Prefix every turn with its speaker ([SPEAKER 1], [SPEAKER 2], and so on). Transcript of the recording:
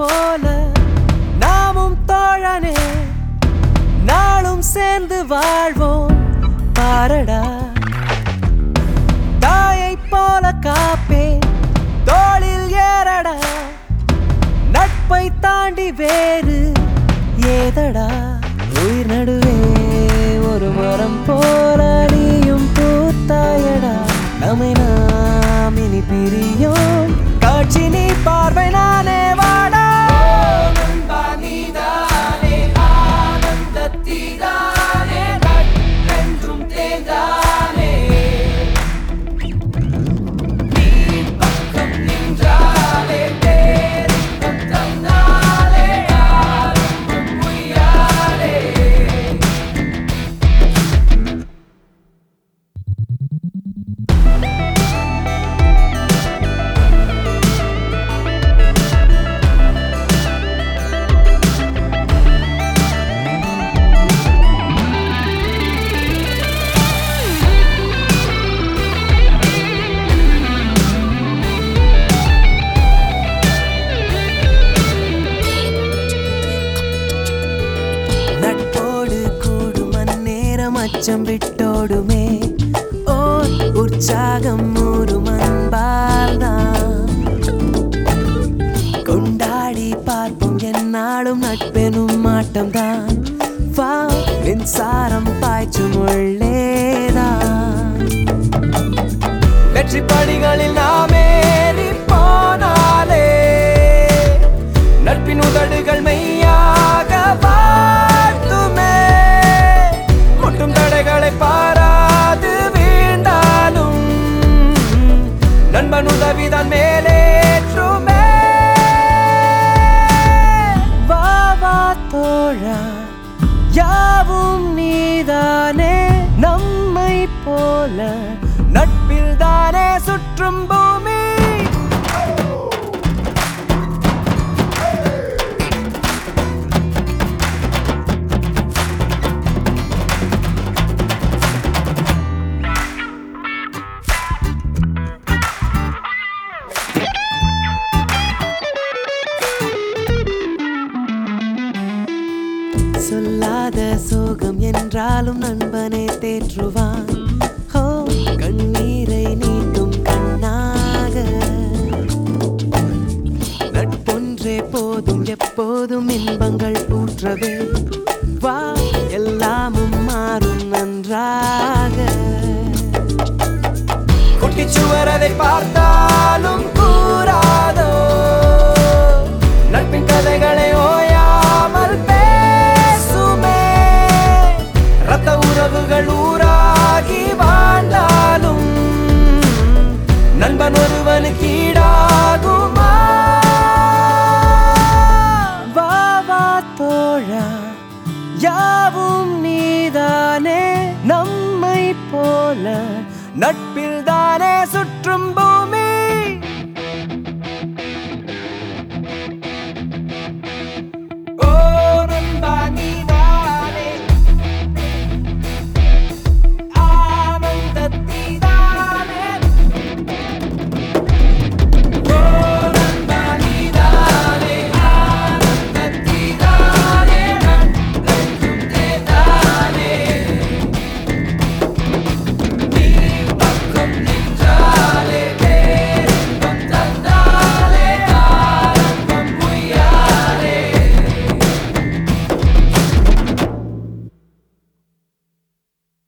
[SPEAKER 1] போல நாமும் தோழனே நாளும் சேர்ந்து வாழ்வோம் பாரடா தாயை போல காப்பே தோளில் ஏறடா நட்பை தாண்டி வேறு ஏதடா உயிர் நடுவே ஒரு மரம் போல நீயும் பூத்தாயடா நம்மை நாம் இனி பிரியோம் காட்சி நீ பார்வை நானே வாடா என்றும் தேர்ந்தானே நின்றாலே பேரின்பம் தந்தாலே ஆரம்பம் பொய்யாலே நட்போடு கூடும் அந்நேரம் அச்சம் விட்டோடுமே ஓ உற்சாகம் ஊரும் அன்பால்தான் கொண்டாடி பார்ப்போம் என்னாலும் நட்பெனும் ஆட்டம்தான் வா மின்சாரம் பாய்ச்சும் உள்ளேதான் வெற்றி படிகளில் நாம் ஏறி போனாலே நட்பின் உதடுகள் மெய்யாக வாழ்த்துமே முட்டும் தடைகளை பாராது வீழ்ந்தாலும் நண்பன் உதவிதான் மேலேற்றுமே வா வா தோழா யாவும் நீதானே நம்மை போல நட்பில் தானே சுற்றும் பூமி சொல்லாத சோகம் என்றாலும் நண்பனே தேற்றுவான் ஹோ கண்ணீரை நீட்டும் கண்ணாக நட்பொன்றே போதும் எப்போதும் இன்பங்கள் ஊற்றவே வா எல்லாமும் மாறும் நன்றாக குட்டிச்சுவர் அதை பார்த்தாலும் கூறாதோ நட்பின் கதைகளை ஓயாமல் பேசுமே ரத்த உறவுகள் ஊராகி வாழ்ந்தாலும் நண்பன் ஒருவனுக்கு ஈடாகுமா வா வா தோழா யாவும் நீதானே நம்மை போல நட்பில் தானே சுற்றும்